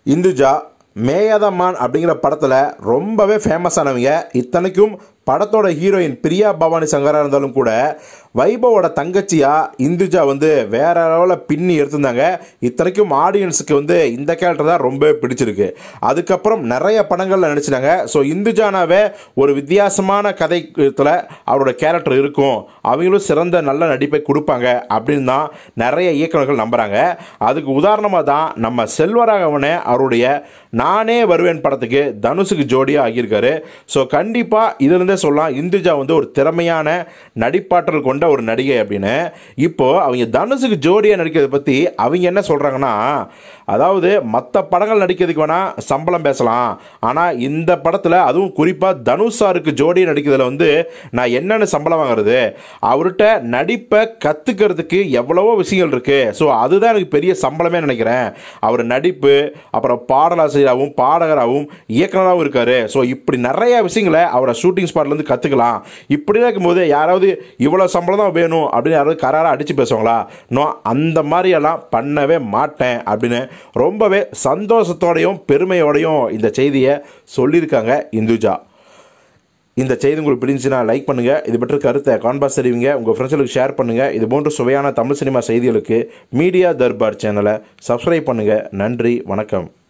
இந்துஜா மேயாதம்மான் அப்படிங்கிற படத்தில் ரொம்பவே ஃபேமஸ் ஆனவங்க இத்தனைக்கும் படத்தோட ஹீரோயின் பிரியா பவானி சங்கரா இருந்தாலும் கூட வைபவோட தங்கச்சியா இந்துஜா வந்து வேற லெவலில் பின்னி எடுத்திருந்தாங்க இத்தனைக்கும் ஆடியன்ஸுக்கு வந்து இந்த கேரக்டர் தான் ரொம்ப பிடிச்சிருக்கு அதுக்கப்புறம் நிறைய படங்களில் நடிச்சிட்டாங்க ஸோ இந்துஜானாவே ஒரு வித்தியாசமான கதைத்தில் அவரோட கேரக்டர் இருக்கும் அவங்களும் சிறந்த நல்ல நடிப்பை கொடுப்பாங்க அப்படின்னு தான் நிறைய இயக்குநர்கள் நம்புகிறாங்க அதுக்கு உதாரணமாக தான் நம்ம செல்வராகவனே அவருடைய நானே வருவேன் படத்துக்கு தனுஷுக்கு ஜோடியாக ஆகியிருக்காரு ஸோ கண்டிப்பாக இதிலிருந்தே சொல்லலாம் இந்துஜா வந்து ஒரு திறமையான நடிப்பாற்றல் கொண்ட ஒரு நடிகை அப்படின்னு இப்போ அவங்க தனுஷுக்கு ஜோடியாக நடிக்கிறத பற்றி அவங்க என்ன சொல்கிறாங்கன்னா அதாவது மற்ற படங்கள் நடிக்கிறதுக்கு வேணால் சம்பளம் பேசலாம் ஆனால் இந்த படத்தில் அதுவும் குறிப்பாக தனுஷ் சாருக்கு ஜோடியாக நடிக்கிறதுல வந்து நான் என்னென்ன சம்பளம் வாங்குறது அவர்கிட்ட நடிப்பை கற்றுக்கிறதுக்கு எவ்வளவோ விஷயங்கள் இருக்குது ஸோ அதுதான் எனக்கு பெரிய சம்பளமே நினைக்கிறேன் அவர் நடிப்பு அப்புறம் பாடலாசிரியராகவும் பாடகராகவும் இயக்குனராகவும் இருக்கார் ஸோ இப்படி நிறைய விஷயங்களை அவரை ஷூட்டிங் ஸ்பாட்லேருந்து கற்றுக்கலாம் இப்படி இருக்கும்போது யாராவது இவ்வளோ சம்பளம் தான் வேணும் அப்படின்னு யாராவது கராராக அடித்து பேசுவாங்களா நோ அந்த மாதிரியெல்லாம் பண்ணவே மாட்டேன் அப்படின்னு ரொம்பவே சந்தோஷத்தோடையும் பெருமையோடையும் இந்த செய்தியை சொல்லியிருக்காங்க இந்துஜா இந்த செய்தி உங்களுக்கு பிடிச்சுன்னா லைக் பண்ணுங்கள் இது பற்றி கருத்தை கான்பாஸ் தெரிவிங்க உங்கள் ஃப்ரெண்ட்ஸுக்கு ஷேர் பண்ணுங்கள் இது போன்ற சுவையான தமிழ் சினிமா செய்திகளுக்கு மீடியா தர்பார் சேனலை சப்ஸ்கிரைப் பண்ணுங்கள் நன்றி வணக்கம்